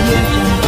audio jungle.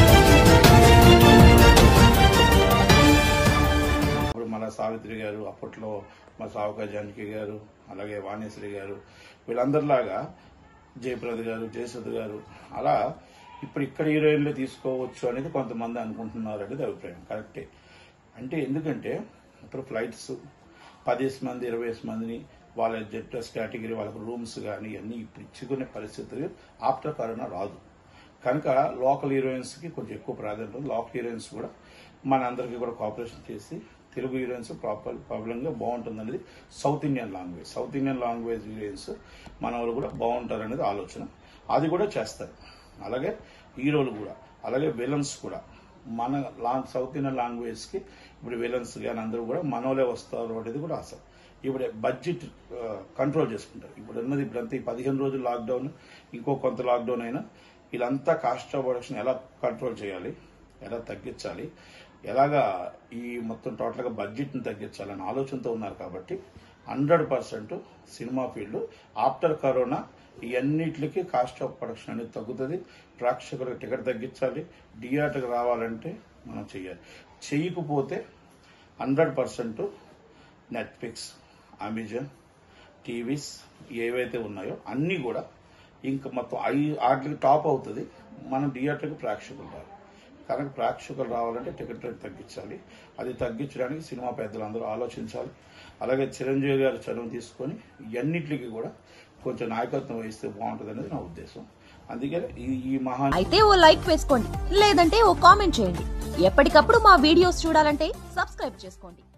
ఇప్పుడు మన సావిత్రి గారు అప్పట్లో మా సావుక జానకి గారు అలాగే వాణిశ్రీ గారు వీళ్ళందరిలాగా జయప్రద గారు జయసుధ గారు అలా ఇప్పుడు ఇక్కడ హీరోయిన్లే తీసుకోవచ్చు అనేది కొంతమంది అనుకుంటున్నారు అనేది అభిప్రాయం కరెక్టే అంటే ఎందుకంటే ఇప్పుడు ఫ్లైట్స్ పదేసి మంది ఇరవై మందిని వాళ్ళ జెట్లెస్ కేటగిరీ వాళ్ళకి రూమ్స్ కానీ అన్ని ఇప్పుడు ఇచ్చుకునే పరిస్థితులు ఆఫ్టర్ కరోనా రాదు కనుక లోకల్ హీరోయిన్స్ కి కొంచెం ఎక్కువ ప్రాధాన్యత ఉంది. లోకల్ హీరోయిన్స్ కూడా మన అందరికీ కూడా కోఆపరేషన్ చేసి తెలుగు హీరోయిన్స్ ప్రాపర్ ప్రాబ్లం గా బాగుంటుంది అనేది south Indian language south Indian language heroines మన వాళ్ళు కూడా బాగుంటారు అనేది ఆలోచన అది కూడా చేస్తారు అలాగే హీరోలు కూడా అలాగే విలన్స్ కూడా మన లాంగ్ సౌత్ ఇండియన్ లాంగ్వేజ్ కి ఇప్పుడు విలన్స్ కానీ అందరూ కూడా మనోలే వస్తారు అనేది కూడా ఆశ ఇప్పుడు బడ్జెట్ కంట్రోల్ చేసుకుంటారు ఇప్పుడు ఉన్నది ఇప్పుడంతా ఈ పదిహేను రోజులు లాక్డౌన్ ఇంకో కొంత లాక్డౌన్ అయినా వీళ్ళంతా కాస్ట్ ఆఫ్ ప్రొడక్షన్ ఎలా కంట్రోల్ చేయాలి ఎలా తగ్గించాలి ఎలాగా ఈ మొత్తం టోటల్గా బడ్జెట్ని తగ్గించాలని ఆలోచనతో ఉన్నారు కాబట్టి hundred percent cinema field after corona ఇవన్నిటికి కాస్ట్ ఆఫ్ ప్రొడక్షన్ అనేది తగ్గుతుంది ప్రేక్షకులకు టికెట్ తగ్గించాలి థియేటర్కి రావాలంటే మనం చెయ్యాలి చేయకపోతే hundred percent Netflix Amazon TVs ఏవైతే ఉన్నాయో అన్నీ కూడా ఇంకా మొత్తం ఐ వాటికి టాప్ అవుతుంది మనం థియేటర్కి ప్రేక్షకులు రావాలి కనుక ప్రేక్షకులు రావాలంటే టికెట్ రేట్ తగ్గించాలి అది తగ్గించడానికి సినిమా పెద్దలందరూ ఆలోచించాలి అలాగే చిరంజీవి గారు చనువు తీసుకొని ఇవన్నిటికి కూడా కొంచెం నాయకత్వం వహిస్తే బాగుంటుంది అనేది నా ఉద్దేశం అందుకని ఈ ఈ మహా అయితే ఓ లైక్ వేసుకోండి లేదంటే ఓ కామెంట్ చేయండి ఎప్పటికప్పుడు మా వీడియోస్ చూడాలంటే సబ్స్క్రైబ్ చేసుకోండి